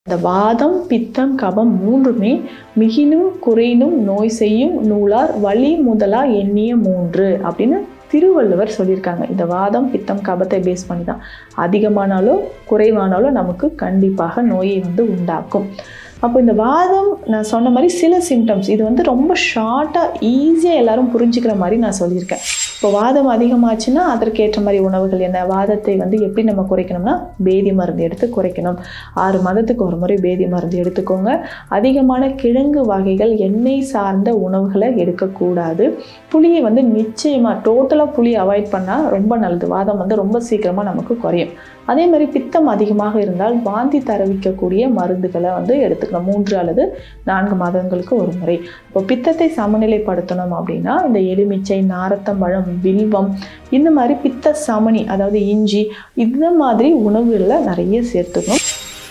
இந்த வாதம் பித்தம் கபம் மூன்றுமே மிகினும் குறையினும் நோய் செய்யும் நூலார் வலி முதலா எண்ணிய மூன்று அப்படின்னு திருவள்ளுவர் சொல்லியிருக்காங்க இந்த வாதம் பித்தம் கபத்தை பேஸ் பண்ணி தான் அதிகமானாலோ குறைவானாலோ நமக்கு கண்டிப்பாக நோயை வந்து உண்டாக்கும் அப்போ இந்த வாதம் நான் சொன்ன மாதிரி சில சிம்டம்ஸ் இது வந்து ரொம்ப ஷார்ட்டாக ஈஸியாக எல்லாரும் புரிஞ்சுக்கிற மாதிரி நான் சொல்லியிருக்கேன் இப்போ வாதம் அதிகமாச்சுன்னா அதற்கேற்ற மாதிரி உணவுகள் என்ன வாதத்தை வந்து எப்படி நம்ம குறைக்கணும்னா பேதி மருந்து எடுத்து குறைக்கணும் ஆறு மாதத்துக்கு ஒரு முறை பேதி மருந்து எடுத்துக்கோங்க அதிகமான கிழங்கு வகைகள் எண்ணெய் சார்ந்த உணவுகளை எடுக்கக்கூடாது புளியை வந்து நிச்சயமாக டோட்டலாக புளி அவாய்ட் பண்ணால் ரொம்ப நல்லது வாதம் வந்து ரொம்ப சீக்கிரமாக நமக்கு குறையும் அதே மாதிரி பித்தம் அதிகமாக இருந்தால் வாந்தி தரவிக்கக்கூடிய மருந்துகளை வந்து எடுத்துக்கணும் மூன்று அல்லது நான்கு மாதங்களுக்கு ஒரு முறை இப்போ பித்தத்தை சமநிலைப்படுத்தணும் அப்படின்னா இந்த எலுமிச்சை நாரத்தம்பழம் வில்வம் இந்த மாதிரி பித்த சமனி அதாவது இஞ்சி இந்த மாதிரி உணவுகளில் நிறைய சேர்த்துக்கணும்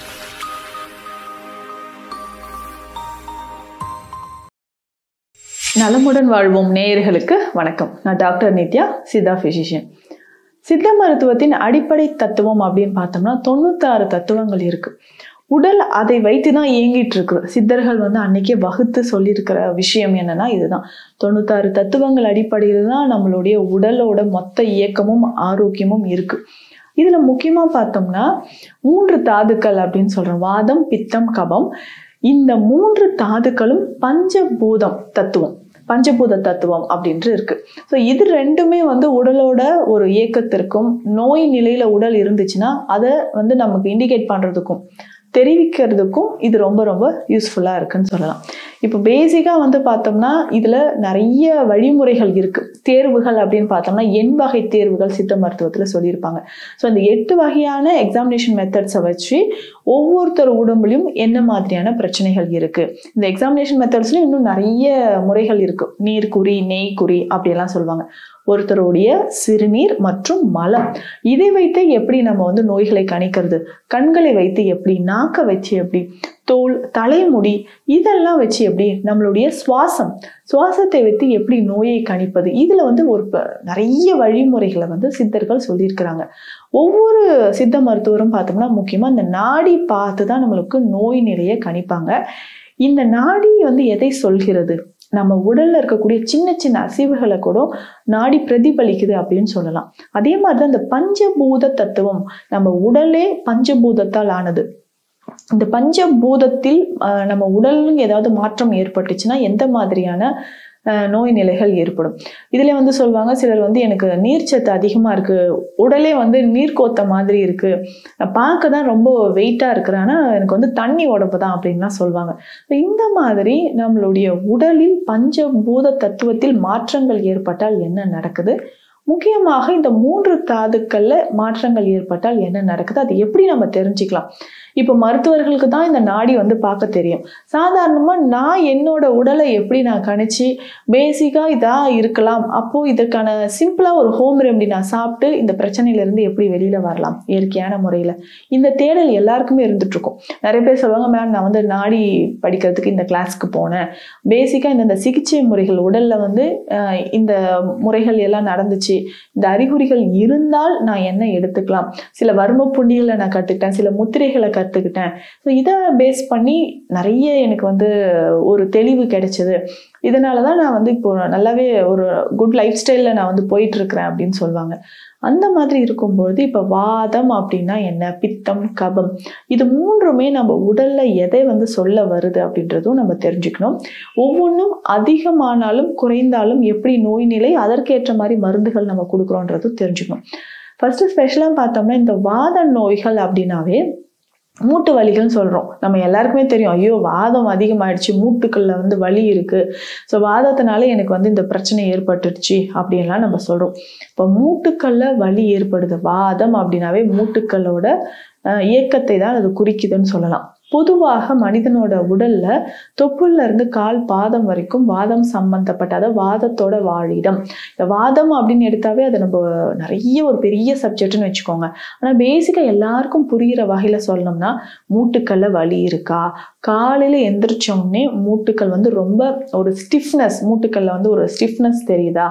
நலமுடன் வாழ்வோம் நேயர்களுக்கு வணக்கம் நான் டாக்டர் நித்யா சித்தா ஃபிசிஷியன் சித்த மருத்துவத்தின் அடிப்படை தத்துவம் அப்படின்னு பார்த்தோம்னா தொண்ணூத்தாறு தத்துவங்கள் இருக்கு உடல் அதை வைத்து தான் இயங்கிட்டு இருக்குது சித்தர்கள் வந்து அன்னைக்கே வகுத்து சொல்லியிருக்கிற விஷயம் என்னன்னா இதுதான் தொண்ணூத்தாறு தத்துவங்கள் அடிப்படையில் தான் நம்மளுடைய உடலோட மொத்த இயக்கமும் ஆரோக்கியமும் இருக்கு இதுல முக்கியமா பார்த்தோம்னா மூன்று தாதுக்கள் அப்படின்னு சொல்றோம் வாதம் பித்தம் கபம் இந்த மூன்று தாதுக்களும் பஞ்சபூதம் தத்துவம் பஞ்சபூத தத்துவம் அப்படின்ட்டு இருக்கு ஸோ இது ரெண்டுமே வந்து உடலோட ஒரு இயக்கத்திற்கும் நோய் நிலையில உடல் இருந்துச்சுன்னா அதை வந்து நமக்கு இண்டிகேட் பண்றதுக்கும் தெரிவிக்கிறதுக்கும் இது ரொம்ப ரொம்ப யூஸ்ஃபுல்லாக இருக்குன்னு சொல்லலாம் இப்போ பேசிக்காக வந்து பார்த்தோம்னா இதில் நிறைய வழிமுறைகள் இருக்குது தேர்வுகள் அப்படின்னு பார்த்தோம்னா எண் வகை தேர்வுகள் சித்த மருத்துவத்தில் சொல்லியிருப்பாங்க ஸோ அந்த எட்டு வகையான எக்ஸாமினேஷன் மெத்தட்ஸை வச்சு ஒவ்வொருத்தர் உடம்புலையும் என்ன மாதிரியான பிரச்சனைகள் இருக்குது இந்த எக்ஸாமினேஷன் மெத்தட்ஸ்லையும் இன்னும் நிறைய முறைகள் இருக்குது நீர்க்குறி நெய்க்குறி அப்படியெல்லாம் சொல்லுவாங்க ஒருத்தருடைய சிறுநீர் மற்றும் மலம் இதை வைத்து எப்படி நம்ம வந்து நோய்களை கணிக்கிறது கண்களை வைத்து எப்படி நாக்க வச்சு எப்படி தோல் தலைமுடி இதெல்லாம் வச்சு எப்படி நம்மளுடைய சுவாசம் சுவாசத்தை வைத்து எப்படி நோயை கணிப்பது இதுல வந்து ஒரு நிறைய வழிமுறைகளை வந்து சித்தர்கள் சொல்லியிருக்கிறாங்க ஒவ்வொரு சித்த மருத்துவரும் பார்த்தோம்னா முக்கியமா இந்த நாடி பார்த்து தான் நம்மளுக்கு நோய் நிலையை கணிப்பாங்க இந்த நாடி வந்து எதை சொல்கிறது நம்ம உடல்ல இருக்கக்கூடிய சின்ன சின்ன அசைவுகளை கூட நாடி பிரதிபலிக்குது அப்படின்னு சொல்லலாம் அதே மாதிரிதான் இந்த பஞ்சபூத தத்துவம் நம்ம உடலே பஞ்சபூதத்தால் ஆனது இந்த பஞ்சபூதத்தில் நம்ம உடலும் ஏதாவது மாற்றம் ஏற்பட்டுச்சுன்னா எந்த மாதிரியான நோய் நிலைகள் ஏற்படும் இதுல வந்து சொல்லுவாங்க சிலர் வந்து எனக்கு நீர்ச்சத்து அதிகமா இருக்கு உடலே வந்து நீர் கோத்த மாதிரி இருக்கு பார்க்க தான் ரொம்ப வெயிட்டா இருக்கிற ஆனா எனக்கு வந்து தண்ணி உடம்பு தான் அப்படின்லாம் சொல்லுவாங்க இந்த மாதிரி நம்மளுடைய உடலில் பஞ்சபூத தத்துவத்தில் மாற்றங்கள் ஏற்பட்டால் என்ன நடக்குது முக்கியமாக இந்த மூன்று தாதுக்கள்ல மாற்றங்கள் ஏற்பட்டால் என்ன நடக்குது அது எப்படி நம்ம தெரிஞ்சுக்கலாம் இப்போ மருத்துவர்களுக்கு தான் இந்த நாடி வந்து பார்க்க தெரியும் சாதாரணமா நான் என்னோட உடலை எப்படி நான் கணிச்சு பேசிக்கா இதா இருக்கலாம் அப்போ இதற்கான சிம்பிளா ஒரு ஹோம் ரெமெடி நான் சாப்பிட்டு இந்த பிரச்சனையில இருந்து எப்படி வெளியில வரலாம் இயற்கையான முறையில இந்த தேடல் எல்லாருக்குமே இருந்துட்டு இருக்கும் நிறைய பேர் சொல்லுவாங்க மேம் நான் வந்து நாடி படிக்கிறதுக்கு இந்த கிளாஸ்க்கு போனேன் பேசிக்கா இந்த சிகிச்சை முறைகள் உடல்ல வந்து இந்த முறைகள் எல்லாம் நடந்துச்சு இந்த அறிகுறிகள் இருந்தால் நான் என்ன எடுத்துக்கலாம் சில வர்ம புண்ணிகளை நான் கற்றுக்கிட்டேன் சில முத்திரைகளை கற்றுக்கிட்டேன் ஸோ இதை பேஸ் பண்ணி நிறைய எனக்கு வந்து ஒரு தெளிவு கிடைச்சது இதனால தான் நான் வந்து இப்போ நல்லாவே ஒரு குட் லைஃப் ஸ்டைலில் நான் வந்து போயிட்டு இருக்கிறேன் அப்படின்னு சொல்லுவாங்க அந்த மாதிரி இருக்கும்பொழுது இப்போ வாதம் அப்படின்னா என்ன பித்தம் கபம் இது மூன்றுமே நம்ம உடல்ல எதை வந்து சொல்ல வருது அப்படின்றதும் நம்ம தெரிஞ்சுக்கணும் ஒவ்வொன்றும் அதிகமானாலும் குறைந்தாலும் எப்படி நோய் நிலை அதற்கேற்ற மாதிரி மருந்துகள் நம்ம கொடுக்குறோன்றதும் தெரிஞ்சுக்கணும் ஃபர்ஸ்ட் ஸ்பெஷலாக பார்த்தோம்னா இந்த வாத நோய்கள் அப்படின்னாவே மூட்டு வலிகள்னு சொல்கிறோம் நம்ம எல்லாருக்குமே தெரியும் ஐயோ வாதம் அதிகமாயிடுச்சு மூட்டுக்களில் வந்து வலி இருக்குது ஸோ வாதத்தினால எனக்கு வந்து இந்த பிரச்சனை ஏற்பட்டுடுச்சு அப்படின்லாம் நம்ம சொல்கிறோம் இப்போ மூட்டுக்களில் வலி ஏற்படுது வாதம் அப்படின்னாவே மூட்டுக்களோட இயக்கத்தை தான் அது குறிக்குதுன்னு சொல்லலாம் பொதுவாக மனிதனோட உடல்ல தொப்புள்ள இருந்து கால் பாதம் வரைக்கும் வாதம் சம்பந்தப்பட்ட அதாவது வாதத்தோட வாழிடம் இந்த வாதம் அப்படின்னு எடுத்தாவே அது நம்ம நிறைய ஒரு பெரிய சப்ஜெக்ட்னு வச்சுக்கோங்க ஆனா பேசிக்கா எல்லாருக்கும் புரிகிற வகையில சொல்லணும்னா மூட்டுக்கல்ல வலி இருக்கா காலையில எந்திரிச்ச உடனே மூட்டுக்கள் வந்து ரொம்ப ஒரு ஸ்டிஃப்னஸ் மூட்டுக்கல்ல வந்து ஒரு ஸ்டிஃப்னஸ் தெரியுதா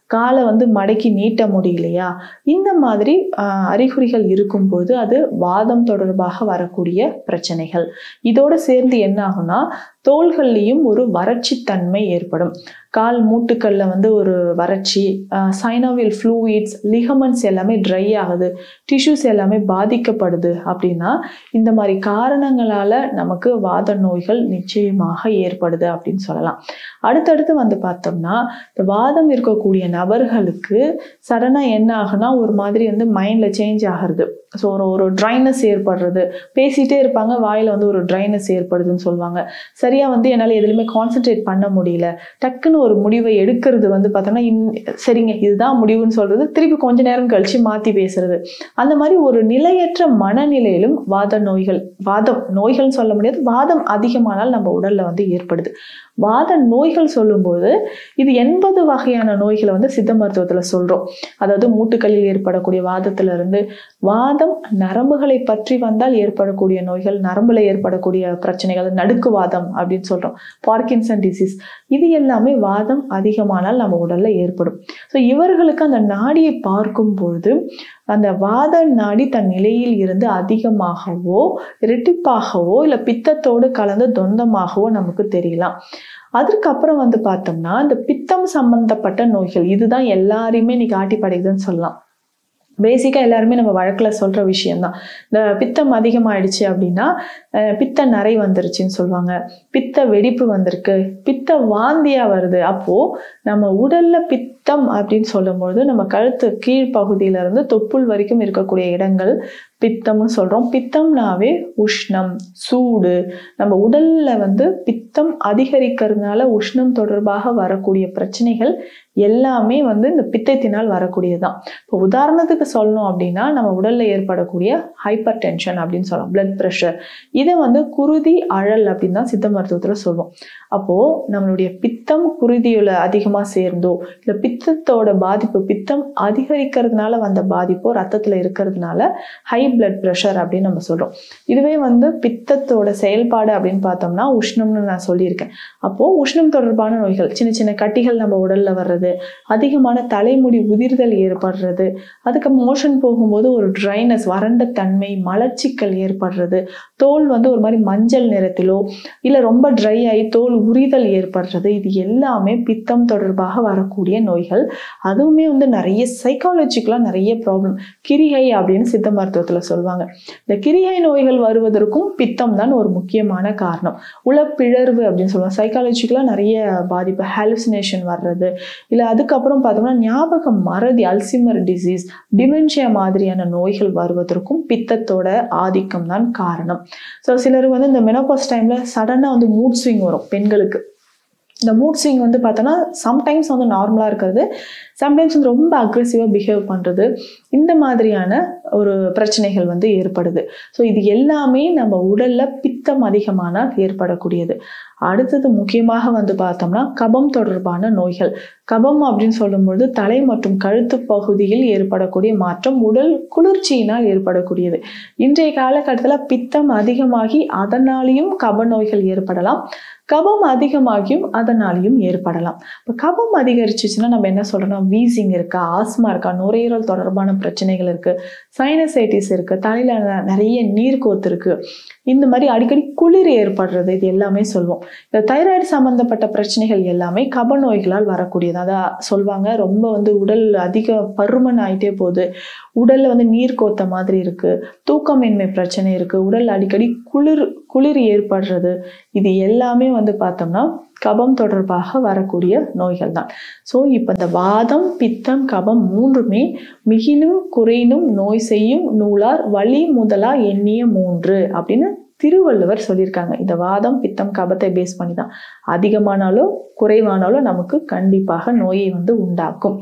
காலை வந்து மடக்கி நீட்ட முடியலையா இந்த மாதிரி ஆஹ், அறிகுறிகள் இருக்கும்போது அது வாதம் தொடர்பாக வரக்கூடிய பிரச்சனைகள் இதோட சேர்ந்து என்ன ஆகும்னா தோள்கள்லையும் ஒரு வறட்சித்தன்மை ஏற்படும் கால் மூட்டுக்கல்ல வந்து ஒரு வறட்சி சைனோவில் ஃப்ளூயிட்ஸ் லிகமன்ஸ் எல்லாமே ட்ரை ஆகுது டிஷ்யூஸ் எல்லாமே பாதிக்கப்படுது அப்படின்னா இந்த மாதிரி காரணங்களால நமக்கு வாத நோய்கள் நிச்சயமாக ஏற்படுது அப்படின்னு சொல்லலாம் அடுத்தடுத்து வந்து பார்த்தோம்னா இந்த வாதம் இருக்கக்கூடிய நபர்களுக்கு சடனாக என்ன ஆகுனா ஒரு மாதிரி வந்து மைண்டில் சேஞ்ச் ஆகிறது ஸோ ஒரு ஒரு ட்ரைனஸ் ஏற்படுறது பேசிகிட்டே இருப்பாங்க வாயில் வந்து ஒரு ட்ரைனஸ் ஏற்படுதுன்னு சொல்லுவாங்க சரியாக வந்து என்னால் எதுலையுமே கான்சென்ட்ரேட் பண்ண முடியல டக்குன்னு ஒரு முடிவை எடுக்கிறது வந்து பார்த்தோம்னா இன் சரிங்க இதுதான் முடிவுன்னு சொல்கிறது திருப்பி கொஞ்ச நேரம் கழித்து மாற்றி பேசுறது அந்த மாதிரி ஒரு நிலையற்ற மனநிலையிலும் வாத நோய்கள் வாதம் நோய்கள்னு சொல்ல முடியாது வாதம் அதிகமானால் நம்ம உடலில் வந்து ஏற்படுது வாத நோய்கள் சொல்லும்போது இது எண்பது வகையான நோய்களை வந்து சித்த மருத்துவத்தில் சொல்கிறோம் அதாவது மூட்டுக்களில் ஏற்படக்கூடிய வாதத்துல இருந்து வாதம் நரம்புகளை பற்றி வந்தால் ஏற்படக்கூடிய நோய்கள் நரம்புல ஏற்படக்கூடிய பிரச்சனைகள் நடுக்கு வாதம் அப்படின்னு சொல்கிறோம் பார்க்கின்சன் டிசீஸ் இது எல்லாமே வாதம் அதிகமானால் நம்ம உடல்ல ஏற்படும் ஸோ இவர்களுக்கு அந்த நாடியை பார்க்கும் பொழுது அந்த வாத நாடி தன் நிலையில் இருந்து அதிகமாகவோ இரட்டிப்பாகவோ இல்லை பித்தத்தோடு கலந்து தொந்தமாகவோ நமக்கு தெரியலாம் அதற்கப்புறம் வந்து பார்த்தோம்னா இந்த பித்தம் சம்பந்தப்பட்ட நோய்கள் இதுதான் எல்லாரையுமே இன்னைக்கு ஆட்டி படைக்குதுன்னு சொல்லலாம் பேசிக்காக எல்லாருமே நம்ம வழக்கில் சொல்கிற விஷயம்தான் இந்த பித்தம் அதிகமாயிடுச்சு அப்படின்னா அஹ், பித்த நரை வந்துருச்சுன்னு சொல்லுவாங்க பித்த வெடிப்பு வந்திருக்கு பித்த வாந்தியா வருது அப்போது நம்ம உடல்ல பித்தம் அப்படின்னு சொல்லும்பொழுது நம்ம கழுத்து கீழ்ப்பகுதியில இருந்து தொப்புள் வரைக்கும் இருக்கக்கூடிய இடங்கள் பித்தம்னு சொல்கிறோம் பித்தம்னாவே உஷ்ணம் சூடு நம்ம உடல்ல வந்து பித்தம் அதிகரிக்கிறதுனால உஷ்ணம் தொடர்பாக வரக்கூடிய பிரச்சனைகள் எல்லாமே வந்து இந்த பித்தத்தினால் வரக்கூடியதுதான் இப்போ உதாரணத்துக்கு சொல்லணும் அப்படின்னா நம்ம உடல்ல ஏற்படக்கூடிய ஹைப்பர் டென்ஷன் அப்படின்னு சொல்லலாம் பிளட் ப்ரெஷர் இதை வந்து குருதி அழல் அப்படின்னு தான் சித்த மருத்துவத்தில் சொல்லுவோம் அப்போ நம்மளுடைய பித்தம் குருதியில அதிகமா சேர்ந்தோ இல்லை பித்தத்தோட பாதிப்பு பித்தம் அதிகரிக்கிறதுனால வந்த பாதிப்போ ரத்தத்துல இருக்கிறதுனால ஹை பிளட் ப்ரெஷர் அப்படின்னு நம்ம சொல்றோம் இதுவே வந்து பித்தத்தோட செயல்பாடு அப்படின்னு பார்த்தோம்னா உஷ்ணம்னு நான் சொல்லியிருக்கேன் அப்போ உஷ்ணம் தொடர்பான நோய்கள் சின்ன சின்ன கட்டிகள் நம்ம உடல்ல வர்றது அதிகமான தலைமுடி உதிர்தல் ஏற்படுறது அதுக்கு மோஷன் போகும்போது ஒரு ட்ரைனஸ் வறண்ட தன்மை மலச்சிக்கல் ஏற்படுறது தோல் வந்து ஒரு மாதிரி மஞ்சள் நிறத்திலோ இல்லை ரொம்ப ட்ரை ஆகி தோல் உரிதல் ஏற்படுறது இது எல்லாமே பித்தம் தொடர்பாக வரக்கூடிய நோய்கள் அதுவுமே வந்து நிறைய சைக்காலஜிக்கலாக நிறைய ப்ராப்ளம் கிரிகை அப்படின்னு சித்த மருத்துவத்தில் சொல்லுவாங்க இந்த கிரிகை நோய்கள் வருவதற்கும் பித்தம் தான் ஒரு முக்கியமான காரணம் உளப்பிழர்வு அப்படின்னு சொல்லுவாங்க சைக்காலஜிக்கலாக நிறைய பாதிப்பு ஹாலுசினேஷன் வர்றது இல்லை அதுக்கப்புறம் பார்த்தோம்னா ஞாபகம் மறதி அல்சிமர் டிசீஸ் டிமென்ஷியா மாதிரியான நோய்கள் வருவதற்கும் பித்தத்தோட ஆதிக்கம் தான் காரணம் ஸோ சிலர் வந்து இந்த மெனோபாஸ் டைமில் சடனாக வந்து மூட் ஸ்விங் வரும் பெண்களுக்கு இந்த மூட் ஸ்விங் வந்து பார்த்தோன்னா சம்டைம்ஸ் வந்து நார்மலாக இருக்கிறது சம்டைம்ஸ் வந்து ரொம்ப அக்ரெசிவாக பிஹேவ் பண்ணுறது இந்த மாதிரியான ஒரு பிரச்சனைகள் வந்து ஏற்படுது ஸோ இது எல்லாமே நம்ம உடலில் பித்தம் அதிகமானால் ஏற்படக்கூடியது அடுத்தது முக்கியமாக வந்து பார்த்தோம்னா கபம் தொடர்பான நோய்கள் கபம் அப்படின்னு சொல்லும்பொழுது தலை மற்றும் கழுத்து பகுதியில் ஏற்படக்கூடிய மாற்றம் உடல் குளிர்ச்சியினால் ஏற்படக்கூடியது இன்றைய காலகட்டத்தில் பித்தம் அதிகமாகி அதனாலேயும் கப நோய்கள் ஏற்படலாம் கபம் அதிகமாகியும் அதனாலையும் ஏற்படலாம் இப்போ கபம் அதிகரிச்சிச்சுன்னா நம்ம என்ன சொல்றோம்னா வீசிங் இருக்கா ஆஸ்மா இருக்கா நுரையீரல் தொடர்பான பிரச்சனைகள் இருக்கு சைனசைட்டிஸ் இருக்கு தலையில ந- நிறைய நீர் கோத்து இருக்கு இந்த மாதிரி அடிக்கடி குளிர் ஏற்படுறது இது எல்லாமே சொல்லுவோம் இந்த தைராய்டு சம்பந்தப்பட்ட பிரச்சனைகள் எல்லாமே கப நோய்களால் வரக்கூடியது அதான் சொல்லுவாங்க ரொம்ப வந்து உடல் அதிக பருமன் ஆயிட்டே போகுது உடல்ல வந்து நீர் கோத்த மாதிரி இருக்கு தூக்கமின்மை பிரச்சனை இருக்கு உடல் அடிக்கடி குளிர் குளிர் ஏற்படுறது இது எல்லாமே வந்து பார்த்தோம்னா கபம் தொடர்பாக வரக்கூடிய நோய்கள் தான் ஸோ இப்போ இந்த வாதம் பித்தம் கபம் மூன்றுமே மிகினும் குறையினும் நோய் செய்யும் நூலார் வலி முதலா எண்ணிய மூன்று அப்படின்னு திருவள்ளுவர் சொல்லியிருக்காங்க இந்த வாதம் பித்தம் கபத்தை பேஸ் பண்ணி தான் அதிகமானாலோ குறைவானாலோ நமக்கு கண்டிப்பாக நோயை வந்து உண்டாக்கும்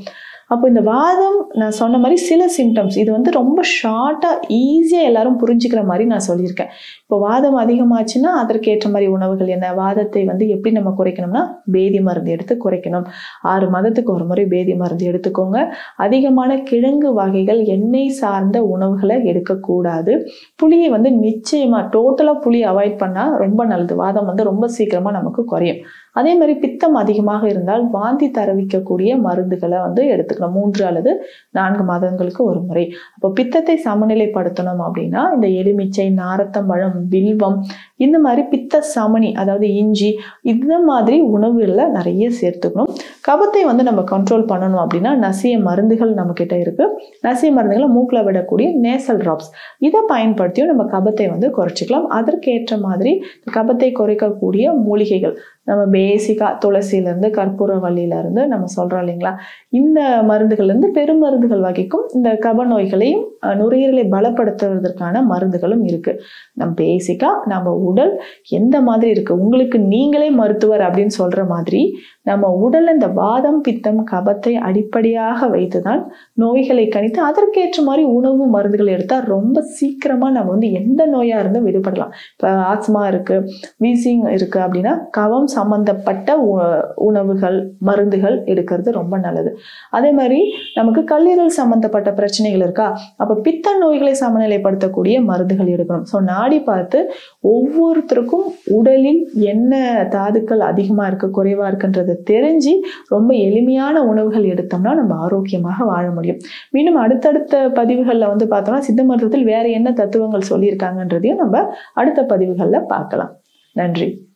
அப்போ இந்த வாதம் நான் சொன்ன மாதிரி சில சிம்டம்ஸ் இது வந்து ரொம்ப ஷார்ட்டாக ஈஸியாக எல்லாரும் புரிஞ்சுக்கிற மாதிரி நான் சொல்லியிருக்கேன் இப்போ வாதம் அதிகமாச்சுன்னா அதற்கேற்ற மாதிரி உணவுகள் என்ன வாதத்தை வந்து எப்படி நம்ம குறைக்கணும்னா பேதி மருந்து எடுத்து குறைக்கணும் ஆறு மாதத்துக்கு ஒரு முறை பேதி மருந்து எடுத்துக்கோங்க அதிகமான கிழங்கு வகைகள் எண்ணெய் சார்ந்த உணவுகளை எடுக்கக்கூடாது புளியை வந்து நிச்சயமாக டோட்டலாக புளி அவாய்ட் பண்ணால் ரொம்ப நல்லது வாதம் வந்து ரொம்ப சீக்கிரமாக நமக்கு குறையும் அதே மாதிரி பித்தம் அதிகமாக இருந்தால் வாந்தி தரவிக்கக்கூடிய மருந்துகளை வந்து எடுத்துக்கணும் மூன்று அல்லது நான்கு மாதங்களுக்கு ஒரு முறை அப்போ பித்தத்தை சமநிலைப்படுத்தணும் அப்படின்னா இந்த எலுமிச்சை நாரத்தம்பழம் வில்வம் இந்த மாதிரி பித்த சமனி அதாவது இஞ்சி இந்த மாதிரி உணவுகளில் நிறைய சேர்த்துக்கணும் கபத்தை வந்து நம்ம கண்ட்ரோல் பண்ணணும் அப்படின்னா நசிய மருந்துகள் நம்ம கிட்ட இருக்கு நசிய மருந்துகளை மூக்கில் விடக்கூடிய நேசல் ட்ராப்ஸ் இதை பயன்படுத்தியும் நம்ம கபத்தை வந்து குறைச்சிக்கலாம் அதற்கேற்ற மாதிரி கபத்தை குறைக்கக்கூடிய மூலிகைகள் நம்ம பேசிக்காக துளசியிலேருந்து கற்பூரவல்லியிலேருந்து நம்ம சொல்கிறோம் இல்லைங்களா இந்த மருந்துகள்லேருந்து பெருமருந்துகள் வகைக்கும் இந்த கப நோய்களையும் அஹ், நுரையீரலை பலப்படுத்துவதற்கான மருந்துகளும் இருக்குது நம்ம பேசிக்காக நம்ம உடல் எந்த மாதிரி இருக்குது உங்களுக்கு நீங்களே மருத்துவர் அப்படின்னு சொல்கிற மாதிரி நம்ம உடல்ல இந்த வாதம் பித்தம் கபத்தை அடிப்படையாக வைத்து தான் நோய்களை கணித்து அதற்கேற்ற மாதிரி உணவு மருந்துகள் எடுத்தால் ரொம்ப சீக்கிரமாக நம்ம வந்து எந்த நோயாக இருந்தும் விடுபடலாம் இப்போ ஆஸ்மா இருக்குது வீசிங் இருக்குது அப்படின்னா கவம் சம்பந்தப்பட்ட உ- உணவுகள் மருந்துகள் எடுக்கிறது ரொம்ப நல்லது அதே மாதிரி நமக்கு கல்லீரல் சம்பந்தப்பட்ட பிரச்சனைகள் இருக்கா அப்போ பித்த நோய்களை சமநிலைப்படுத்தக்கூடிய மருந்துகள் எடுக்கணும் ஸோ நாடி பார்த்து ஒவ்வொருத்தருக்கும் உடலில் என்ன தாதுக்கள் அதிகமாக இருக்கு குறைவாக இருக்குன்றது தெரிஞ்சு ரொம்ப எளிமையான உணவுகள் எடுத்தோம்னா நம்ம ஆரோக்கியமாக வாழ முடியும் மீண்டும் அடுத்தடுத்த பதிவுகளில் வந்து பார்த்தோம்னா சித்த மருத்துவத்தில் வேற என்ன தத்துவங்கள் சொல்லியிருக்காங்கன்றதையும் நம்ம அடுத்த பதிவுகளில் பார்க்கலாம் நன்றி